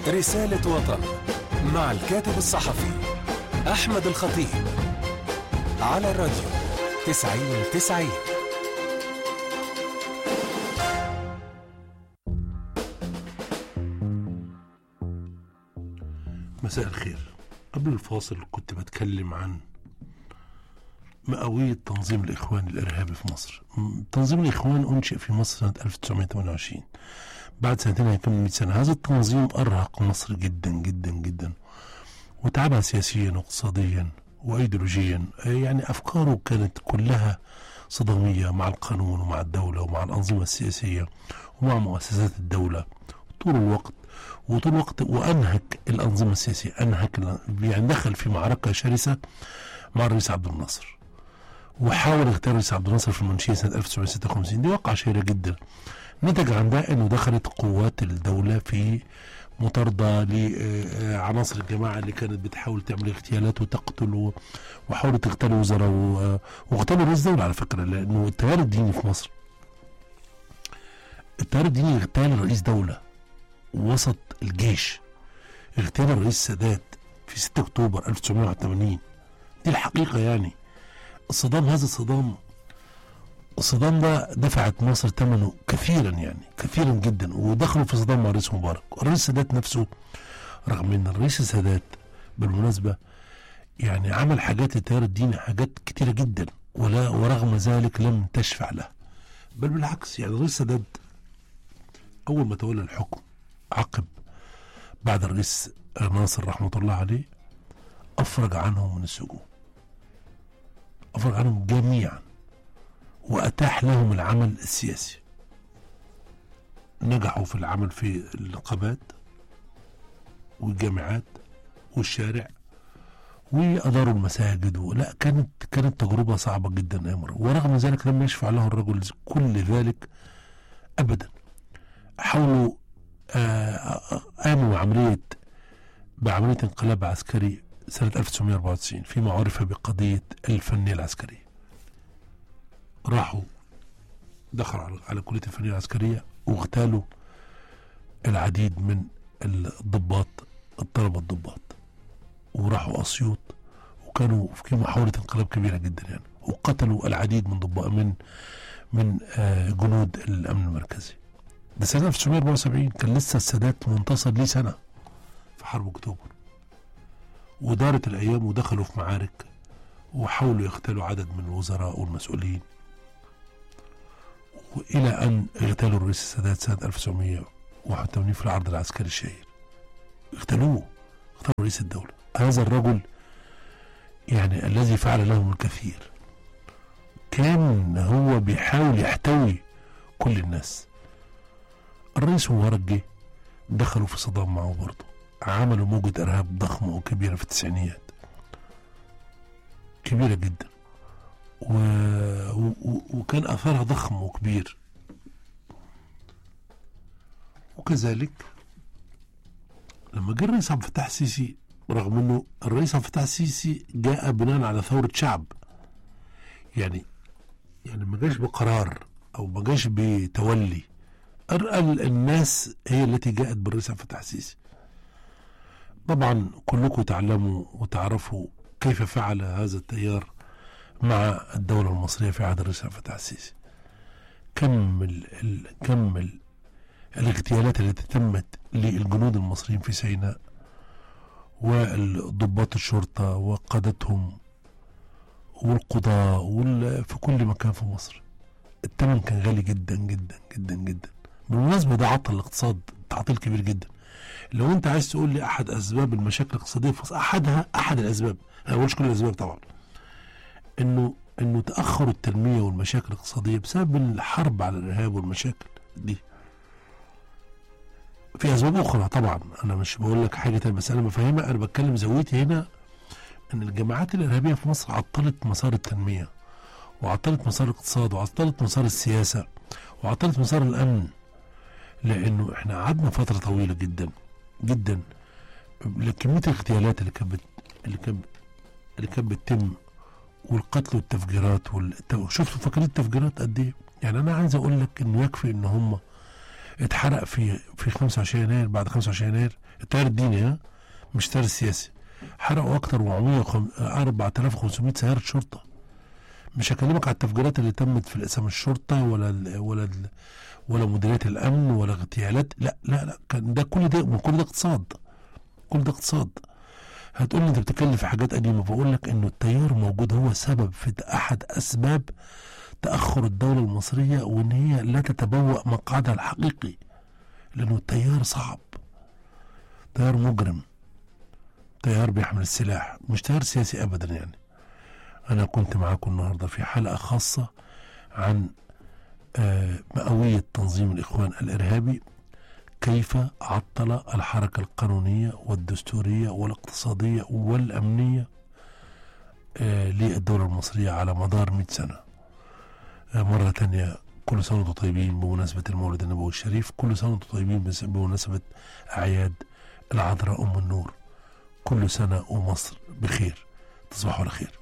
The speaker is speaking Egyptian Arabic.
رسالة وطن مع الكاتب الصحفي أحمد الخطيب على الراديو تسعين تسعين مساء الخير قبل الفاصل كنت بتكلم عن مئوية تنظيم الإخوان الإرهابي في مصر م- تنظيم الإخوان أنشئ في مصر سنة 1928 بعد سنتين هيكمل 100 سنة هذا التنظيم أرهق مصر جدا جدا جدا وتعبها سياسيا واقتصاديا وأيديولوجيا آه، يعني أفكاره كانت كلها صدامية مع القانون ومع الدولة ومع الأنظمة السياسية ومع مؤسسات الدولة طول الوقت وطول الوقت وأنهك الأنظمة السياسية أنهك ال- يعني دخل في معركة شرسة مع الرئيس عبد الناصر وحاول اغتيال الرئيس عبد الناصر في المنشية سنة 1956 دي واقعة شهيرة جدا نتج عن ده انه دخلت قوات الدولة في مطاردة لعناصر الجماعة اللي كانت بتحاول تعمل اغتيالات وتقتل و- وحاولت تغتال وزراء و- واغتالوا رئيس دولة على فكرة لأنه التيار الديني في مصر التيار الديني اغتال رئيس دولة وسط الجيش اغتيال الرئيس السادات في 6 أكتوبر 1981 دي الحقيقة يعني الصدام هذا الصدام الصدام ده دفعت مصر ثمنه كثيرا يعني كثيرا جدا ودخلوا في صدام مع الرئيس مبارك الرئيس السادات نفسه رغم ان الرئيس السادات بالمناسبة يعني عمل حاجات التيار الديني حاجات كتيرة جدا ولا ورغم ذلك لم تشفع له بل بالعكس يعني الرئيس السادات أول ما تولى الحكم عقب بعد الرئيس ناصر رحمة الله عليه أفرج عنهم من السجون أفرج عنهم جميعا وأتاح لهم العمل السياسي نجحوا في العمل في النقابات والجامعات والشارع وأداروا المساجد ولا كانت كانت تجربة صعبة جدا يا مرة ورغم ذلك لم يشفع له الرجل كل ذلك أبدا حاولوا آه، قاموا عملية بعملية انقلاب عسكري سنة 1994 فيما عرف بقضية الفنية العسكرية راحوا دخلوا على- على كلية الفنية العسكرية واغتالوا العديد من الضباط الطلبة الضباط وراحوا أسيوط وكانوا في محاولة انقلاب كبيرة جدا يعني وقتلوا العديد من ضباط من من آه، جنود الأمن المركزي ده سنة 1974 كان لسه السادات منتصر ليه سنة في حرب أكتوبر ودارت الأيام ودخلوا في معارك وحاولوا يغتالوا عدد من الوزراء والمسؤولين وإلى أن اغتالوا الرئيس السادات سنة 1981 في العرض العسكري الشهير اغتالوه اغتالوا رئيس الدولة هذا الرجل يعني الذي فعل لهم الكثير كان هو بيحاول يحتوي كل الناس الرئيس مبارك جه دخلوا في صدام معه برضه عملوا موجة إرهاب ضخمة وكبيرة في التسعينيات كبيرة جدا و... و... و- وكان أثرها ضخم وكبير وكذلك لما جه الرئيس عبد الفتاح السيسي رغم انه الرئيس عبد الفتاح السيسي جاء بناء على ثورة شعب يعني يعني ما جاش بقرار او ما جاش بتولي أر- ال- الناس هي التي جاءت بالرئيس عبد الفتاح السيسي طبعا كلكم تعلموا وتعرفوا كيف فعل هذا التيار مع الدولة المصرية في عهد الرئيس عبد الفتاح السيسي كم ال... ال... كم ال... الاغتيالات التي تمت للجنود المصريين في سيناء والضباط الشرطة وقادتهم والقضاة وال... في كل مكان في مصر الثمن كان غالي جدا جدا جدا جدا بالمناسبة ده عطل الاقتصاد تعطيل كبير جدا لو انت عايز تقول لي احد اسباب المشاكل الاقتصاديه في مصر احدها احد الاسباب انا ما بقولش كل الاسباب طبعا انه انه تاخر التنميه والمشاكل الاقتصاديه بسبب الحرب على الارهاب والمشاكل دي في اسباب اخرى طبعا انا مش بقول لك حاجه تانية بس انا بفهمها انا بتكلم زاويتي هنا ان الجماعات الارهابيه في مصر عطلت مسار التنميه وعطلت مسار الاقتصاد وعطلت مسار السياسه وعطلت مسار الامن لانه احنا قعدنا فتره طويله جدا جدا كميه الاغتيالات اللي كانت بت- اللي كانت اللي كانت بتتم والقتل والتفجيرات وال... شفتوا فاكرين التفجيرات قد ايه؟ يعني انا عايز اقول لك انه يكفي ان هم اتحرق في في 25 يناير بعد 25 يناير التيار الديني ها مش التيار السياسي حرقوا اكتر من 4500 سياره شرطه مش هكلمك على التفجيرات اللي تمت في اقسام الشرطه ولا ال ولا ال ولا مديريات الامن ولا اغتيالات لا لا لا كان ده كل ده كل ده اقتصاد كل ده اقتصاد هتقول لي انت بتتكلم في حاجات قديمه بقول لك انه التيار موجود هو سبب في احد اسباب تاخر الدوله المصريه وان هي لا تتبوأ مقعدها الحقيقي لانه التيار صعب تيار مجرم تيار بيحمل السلاح مش تيار سياسي ابدا يعني انا كنت معاكم النهارده في حلقه خاصه عن آه، مئويه تنظيم الاخوان الارهابي كيف عطل الحركه القانونيه والدستوريه والاقتصاديه والامنيه آه، للدوله المصريه على مدار 100 سنه آه، مره تانية كل سنه وانتم طيبين بمناسبه المولد النبوي الشريف كل سنه وانتم طيبين بس- بمناسبه اعياد العذراء ام النور كل سنه ومصر بخير تصبحوا على خير